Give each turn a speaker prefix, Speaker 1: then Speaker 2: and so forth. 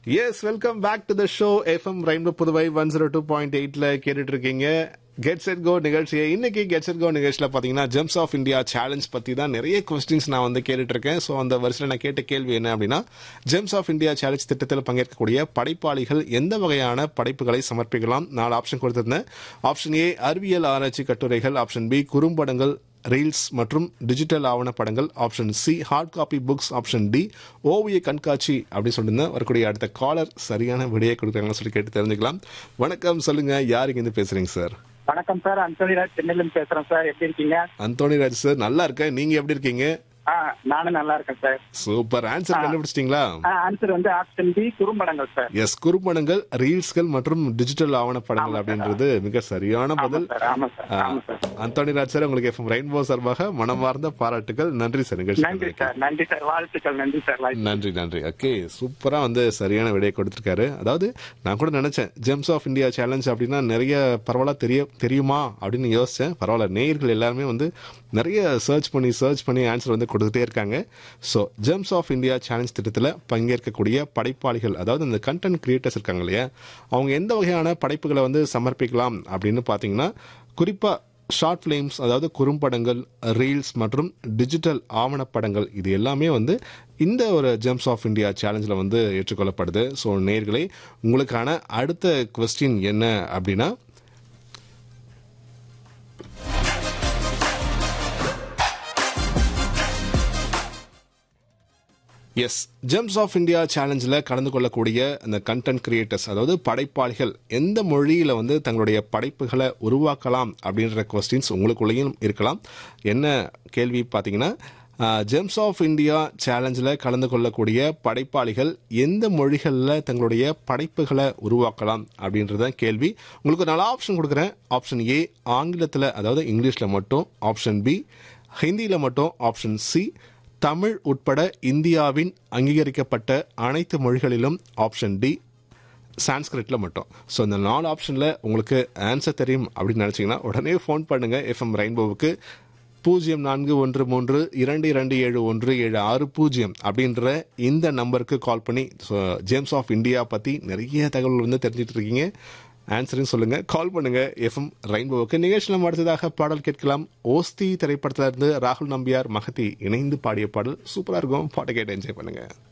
Speaker 1: S welcome back to the show FM Rainbow Puduvai one zero two point எயிட்ல கேட்டுட்டு இருக்கீங்க get set go நிகழ்ச்சியை இன்னைக்கு கெட் செட் கோ நிகழ்ச்சியில பாத்தீங்கன்னா ஜெம்ஸ் ஆஃப் இந்தியா சேலஞ்ச் பத்தி தான் நிறைய கொஸ்டின்ஸ் நான் வந்து கேட்டுட்டு இருக்கேன் ஸோ அந்த வரிசையில் நான் கேட்ட கேள்வி என்ன அப்படின்னா ஜெம்ஸ் ஆஃப் இந்தியா சேலஞ்ச் திட்டத்தில் பங்கேற்கக்கூடிய படைப்பாளிகள் எந்த வகையான படைப்புகளை சமர்ப்பிக்கலாம் நாலு ஆப்ஷன் கொடுத்திருந்தேன் ஆப்ஷன் ஏ அறிவியல் ஆராய்ச்சி கட்டுரைகள் ஆப்ஷன் பி குறும்படங்கள் ரீல்ஸ் மற்றும் டிஜிட்டல் ஆவணப்படங்கள் option C hard copy books option D ஓவிய கண்காட்சி அப்படின்னு சொல்லியிருந்தேன் வரக்கூடிய அடுத்த காலர் சரியான விடையை கொடுக்குறாங்கன்னு சொல்லி கேட்டு தெரிஞ்சுக்கலாம் வணக்கம் சொல்லுங்க யார் இருந்து பேசுறீங்க சார்
Speaker 2: வணக்கம் சார் அந்தோனிராஜ் சென்னையிலிருந்து பேசுறேன் சார் எப்படி இருக்கீங்க
Speaker 1: அந்தோனி ராஜ் சார் நல்லா இருக்கேன் நீங்க எப்படி இருக்கீங்க
Speaker 2: ஆ நானும் நல்லா இருக்கேன் சார்
Speaker 1: சூப்பர் ஆன்சர் கண்டுபிடிச்சிட்டீங்களா
Speaker 2: ஆன்சர் வந்து ஆப்ஷன் பி குறும்படங்கள் சார்
Speaker 1: எஸ் குறும்படங்கள் ரீல்ஸ்கள் மற்றும் டிஜிட்டல் ஆவணப்படங்கள் அப்படின்றது மிக சரியான
Speaker 2: ஆமா
Speaker 1: பதில்
Speaker 2: சார் ஆமா சார் ஆமா சார்
Speaker 1: அந்தோனி ராஜ் சார் உங்களுக்கு எஃப்எம் ரெயின்போ சார்பாக மனமார்ந்த பாராட்டுகள் நன்றி சார் நிகழ்ச்சி
Speaker 2: நன்றி சார் நன்றி சார் வாழ்த்துக்கள் நன்றி சார் வாழ்த்து
Speaker 1: நன்றி நன்றி ஓகே சூப்பரா வந்து சரியான விடையை கொடுத்திருக்காரு அதாவது நான் கூட நினைச்சேன் ஜெம்ஸ் ஆஃப் இந்தியா சேலஞ்ச் அப்படின்னா நிறைய பரவாயில்ல தெரிய தெரியுமா அப்படின்னு யோசிச்சேன் பரவாயில்ல நேயர்கள் எல்லாருமே வந்து நிறைய சர்ச் பண்ணி சர்ச் பண்ணி ஆன்சர் வந்து கொடுத்துட்டே இருக்காங்க so Gems of India challenge திட்டத்தில் பங்கேற்கக்கூடிய படைப்பாளிகள் அதாவது இந்த கண்டென்ட் கிரியேட்டர்ஸ் இருக்காங்க இல்லையா அவங்க எந்த வகையான படைப்புகளை வந்து சமர்ப்பிக்கலாம் அப்படின்னு பார்த்தீங்கன்னா குறிப்பாக ஷார்ட் ஃபிலிம்ஸ் அதாவது குறும்படங்கள் ரீல்ஸ் மற்றும் டிஜிட்டல் ஆவணப்படங்கள் இது எல்லாமே வந்து இந்த ஒரு ஜெம்ஸ் ஆஃப் இந்தியா சேலஞ்சில் வந்து ஏற்றுக்கொள்ளப்படுது ஸோ நேர்களே உங்களுக்கான அடுத்த கொஸ்டின் என்ன அப்படின்னா எஸ் ஜெம்ஸ் ஆஃப் இந்தியா சேலஞ்சில் கலந்து கொள்ளக்கூடிய அந்த கண்டென்ட் கிரியேட்டர்ஸ் அதாவது படைப்பாளிகள் எந்த மொழியில் வந்து தங்களுடைய படைப்புகளை உருவாக்கலாம் அப்படின்ற கொஸ்டின்ஸ் உங்களுக்குள்ளேயும் இருக்கலாம் என்ன கேள்வி பார்த்தீங்கன்னா ஜெம்ஸ் ஆஃப் இந்தியா சேலஞ்சில் கலந்து கொள்ளக்கூடிய படைப்பாளிகள் எந்த மொழிகளில் தங்களுடைய படைப்புகளை உருவாக்கலாம் அப்படின்றது தான் கேள்வி உங்களுக்கு ஒரு நல்ல ஆப்ஷன் கொடுக்குறேன் ஆப்ஷன் ஏ ஆங்கிலத்தில் அதாவது இங்கிலீஷில் மட்டும் ஆப்ஷன் பி ஹிந்தியில் மட்டும் ஆப்ஷன் சி தமிழ் உட்பட இந்தியாவின் அங்கீகரிக்கப்பட்ட அனைத்து மொழிகளிலும் ஆப்ஷன் டி சான்ஸ்கிரிட்ல மட்டும் ஸோ இந்த நாலு ஆப்ஷனில் உங்களுக்கு ஆன்சர் தெரியும் அப்படின்னு நினச்சிங்கன்னா உடனே ஃபோன் பண்ணுங்க எஃப்எம் ரெயின்போவுக்கு பூஜ்ஜியம் நான்கு ஒன்று மூன்று இரண்டு இரண்டு ஏழு ஒன்று ஏழு ஆறு பூஜ்ஜியம் அப்படின்ற இந்த நம்பருக்கு கால் பண்ணி ஸோ ஜேம்ஸ் ஆஃப் இந்தியா பற்றி நிறைய தகவல் வந்து தெரிஞ்சிட்டு இருக்கீங்க ஆன்சரையும் சொல்லுங்க கால் பண்ணுங்க எஃப்எம் ரெயின்போவுக்கு நிகழ்ச்சியில் அடுத்ததாக பாடல் கேட்கலாம் ஓஸ்தி திரைப்படத்துல இருந்து ராகுல் நம்பியார் மகதி இணைந்து பாடிய பாடல் சூப்பரா இருக்கும் பாட்டை கேட்டு என்ஜாய் பண்ணுங்க